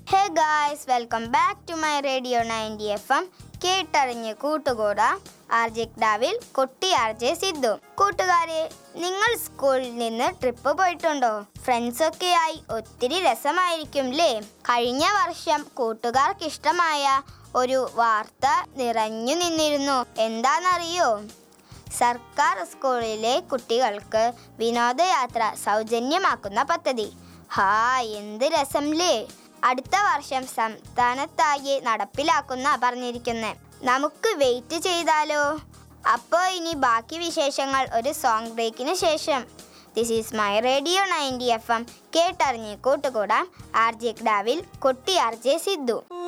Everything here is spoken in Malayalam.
hey guys welcome back to my radio ninety F M കേട്ടറിഞ്ഞ് കൂട്ടുകൂടാ ആർജെ ഡാവിൽ കൊട്ടി ആർ ജെ സിദ്ധു കൂട്ടുകാരെ നിങ്ങൾ സ്കൂളിൽ നിന്ന് ട്രിപ്പ് പോയിട്ടുണ്ടോ ഫ്രണ്ട്സൊക്കെയായി ഒത്തിരി രസമായിരിക്കും ല്ലേ കഴിഞ്ഞ വർഷം കൂട്ടുകാർക്ക് ഇഷ്ടമായ ഒരു വാർത്ത നിറഞ്ഞു നിന്നിരുന്നു എന്താണെന്നറിയോ സർക്കാർ സ്കൂളിലെ കുട്ടികൾക്ക് വിനോദയാത്ര സൗജന്യമാക്കുന്ന പദ്ധതി ഹാ എന്ത് രസംലേ അടുത്ത വർഷം സംസ്ഥാനത്തായി നടപ്പിലാക്കുന്ന പറഞ്ഞിരിക്കുന്നത് നമുക്ക് വെയിറ്റ് ചെയ്താലോ അപ്പോൾ ഇനി ബാക്കി വിശേഷങ്ങൾ ഒരു സോങ് ബ്രേക്കിന് ശേഷം this is my radio ninety F M കേട്ടറിഞ്ഞ് കൂട്ടുകൂടാം ആർ ജെ ഡാവിൽ കൊട്ടി ആർ ജെ സിദ്ധു